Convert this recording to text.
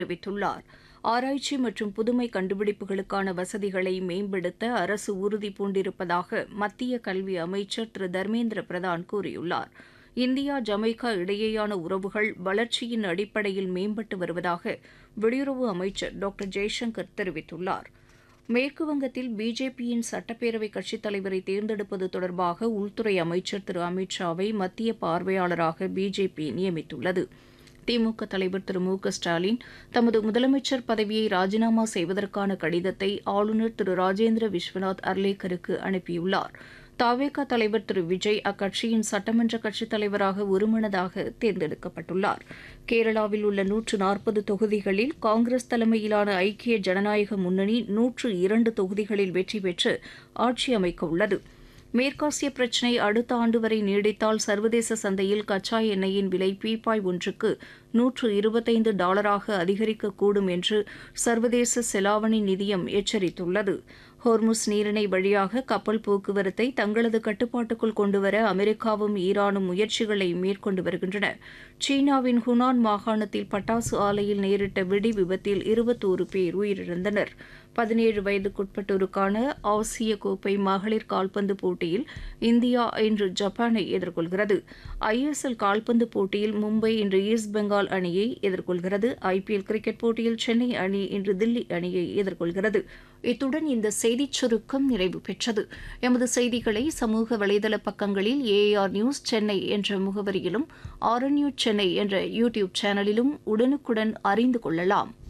தெரிவித்துள்ளார் ஆராய்ச்சி மற்றும் புதுமை கண்டுபிடிப்புகளுக்கான வசதிகளை மேம்படுத்த அரசு உறுதி பூண்டிருப்பதாக மத்திய கல்வி அமைச்சர் திரு தர்மேந்திர பிரதான் கூறியுள்ளார் இந்தியா ஜமைக்கா இடையேயான உறவுகள் வளர்ச்சியின் அடிப்படையில் மேம்பட்டு வருவதாக வெளியுறவு அமைச்சர் டாக்டர் ஜெய்சங்கர் தெரிவித்துள்ளார் மேற்கு வங்கத்தில் பிஜேபியின் சட்டப்பேரவை கட்சித் தலைவரை தேர்ந்தெடுப்பது தொடர்பாக உள்துறை அமைச்சர் திரு அமித் ஷாவை மத்திய பார்வையாளராக பிஜேபி நியமித்துள்ளது திமுக தலைவர் திரு மு க ஸ்டாலின் தமது முதலமைச்சர் பதவியை ராஜினாமா செய்வதற்கான கடிதத்தை ஆளுநர் திரு ராஜேந்திர விஸ்வநாத் அர்லேக்கருக்கு அனுப்பியுள்ளார் தாவேகா தலைவர் திரு விஜய் அக்கட்சியின் சட்டமன்ற கட்சித் தலைவராக ஒருமனதாக தேர்ந்தெடுக்கப்பட்டுள்ளார் கேரளாவில் உள்ள நூற்று நாற்பது தொகுதிகளில் காங்கிரஸ் தலைமையிலான ஐக்கிய ஜனநாயக முன்னணி நூற்று இரண்டு தொகுதிகளில் வெற்றி பெற்று ஆட்சி அமைக்க உள்ளது மேற்காசிய பிரச்சினை அடுத்த ஆண்டு வரை நீடித்தால் சர்வதேச சந்தையில் கச்சா எண்ணெயின் விலை பீப்பாய் ஒன்றுக்கு நூற்று இருபத்தைந்து டாலராக அதிகரிக்கக்கூடும் என்று சர்வதேச செலாவணி நிதியம் எச்சரித்துள்ளது ஹோர்முஸ் நீரிணை வழியாக கப்பல் போக்குவரத்தை தங்களது கட்டுப்பாட்டுக்குள் கொண்டுவர அமெரிக்காவும் ஈரானும் முயற்சிகளை மேற்கொண்டு வருகின்றன சீனாவின் ஹுனான் மாகாணத்தில் பட்டாசு ஆலையில் நேரிட்ட வெடி விபத்தில் இருபத்தோரு பேர் உயிரிழந்தனர் பதினேழு வயதுக்குட்பட்டோருக்கான ஆசிய கோப்பை மகளிர் கால்பந்து போட்டியில் இந்தியா இன்று ஜப்பானை எதிர்கொள்கிறது ஐஎஸ்எல் கால்பந்து போட்டியில் மும்பை இன்று ஈஸ்ட் பெங்கால் அணியை எதிர்கொள்கிறது ஐபிஎல் கிரிக்கெட் போட்டியில் சென்னை அணி இன்று தில்லி அணியை எதிர்கொள்கிறது இத்துடன் இந்த செய்திச் சுருக்கம் நிறைவு பெற்றது எமது செய்திகளை சமூக வலைதள பக்கங்களில் ஏஆர் நியூஸ் சென்னை என்ற முகவரியிலும் ஆர் நியூஸ் சென்னை என்ற யூடியூப் சேனலிலும் உடனுக்குடன் அறிந்து கொள்ளலாம்